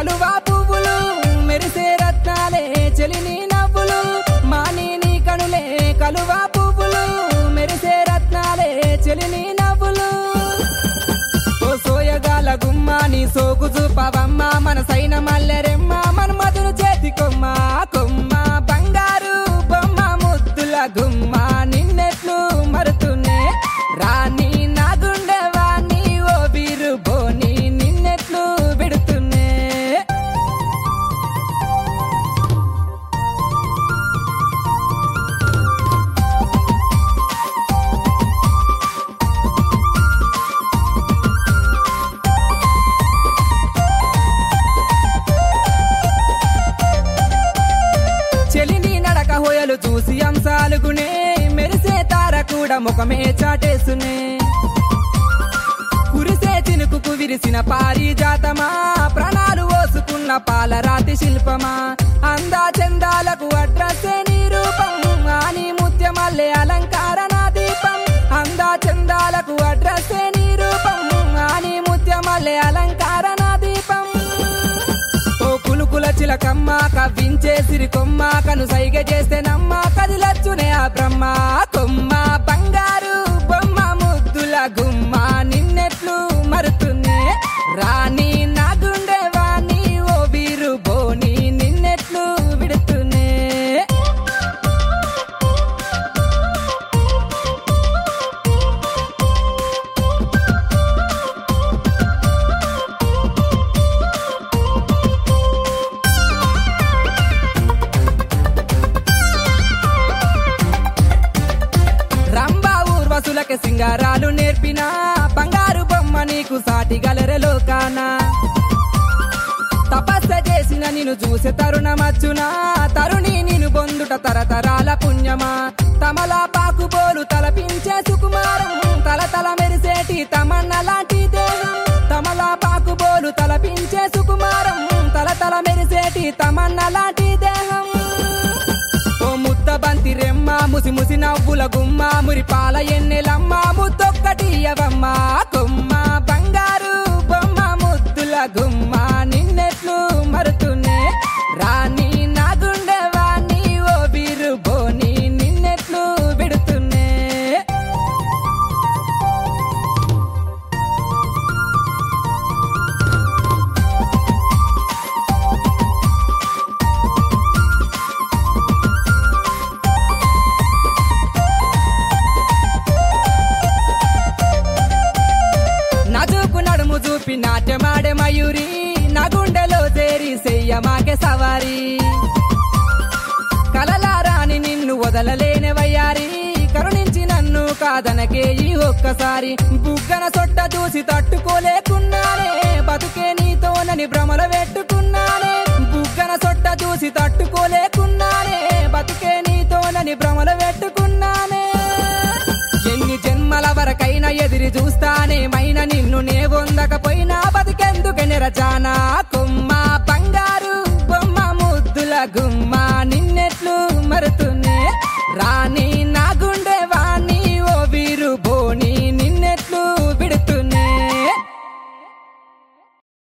కలువా పువ్వులు మెరిసే రత్నాలే చెలిని నవ్వులు మాని నీ కనులే కలువా పువ్వులు మెరిసే రత్నాలే చెలిని నవ్వులు ఓ సోయగాల గుమ్మ నీ సోకు చూపవమ్మ మన సైన మల్లెరెమ్మ మన మధురు చేతి కొమ్మ కొమ్మ బంగారు బొమ్మ ముద్దుల గుమ్మ నిన్నెట్లు మరుతున్నే రాణి నా గుండె వాణి ఓ వీరు బోని నిన్నెట్లు విడుతున్నే చెలిని నడక హోయలు చూసి అంశాలుగునే మెరిసే తార కూడా ముఖమే చాటేసునే కురిసే చినుకుకు విరిసిన పారిజాతమా ప్రాణాలు ఓసుకున్న పాలరాతి శిల్పమా అందా చందాలకు అడ్రస్సే నీ రూపం ఆని ముత్యమల్లె అలంకారణ దీపం అందా చందాలకు అడ్రస్సే నీ రూపం ఆని ముత్యమల్లె అలంకారణ దీపం ఓ కులుకుల చిలకమ్మ కవ్వించే సిరికొమ్మ కను సైగ చేస్తే నమ్మ కదిలచ్చునే ఆ బ్రహ్మ కొమ్మ బంగారు బొమ్మ ముద్దుల గుమ్మ నిన్నెట్లు మరుతున్నే రాణి నా గుండె వాణి ఓ వీరు బోని నిన్నెట్లు విడుతున్నే రంభా ఊర్వశులకి సింగారాలు నేర్పిన బంగారు బొమ్మ నీకు సాటి గలరెలోకానా తపస్స చేసిన నిన్ను చూసే తరుణమచ్చునా తరుణి నిన్ను బొందుట తరతరాల పుణ్యమా తమలా పాకుబోలు తలపించే సుకుమారం తల తల మెరిసేటి తమన్న లాంటి దేహం తమలా పాకుబోలు తలపించే సుకుమారం తల తల మెరిసేటి తమన్న లాంటి దేహం ఓ ముద్ద బంతి రెమ్మ ముసి ముసి నవ్వుల గుమ్మ మురి పాల ఎన్నెలమ్మ ముద్దొక్కటి అవమ్మ కొమ్మ బంగారు బొమ్మ ముద్దుల గుమ్మ నిన్నెట్లు మరుతున్నే రాణి నా గుండె వాణి ఓ వీరు బోని నిన్నెట్లు విడుతున్నే నజుకు నడుము చూపి నాట్యమాడే మయూరి నా గుండెలో చేరి చెయ్యమాకే సవారి కలలారాని నిన్ను వదలలేని వయ్యారి కరుణించి నన్ను కాదనకే ఈ ఒక్కసారి బుగ్గన సొట్ట చూసి తట్టుకోలేకున్నానే బతుకే నీతోనని భ్రమలు పెట్టుకున్నానే బుగ్గన సొట్ట చూసి తట్టుకోలేకున్నానే బతుకే నీతోనని భ్రమలు పెట్టుకున్నానే ఎన్ని జన్మల వరకైనా ఎదిరి చూస్తానే మైన నిన్ను నే పొందకపోయినా బతికెందుకు నెరచానా కొమ్మ బంగారు బొమ్మ ముద్దుల గుమ్మ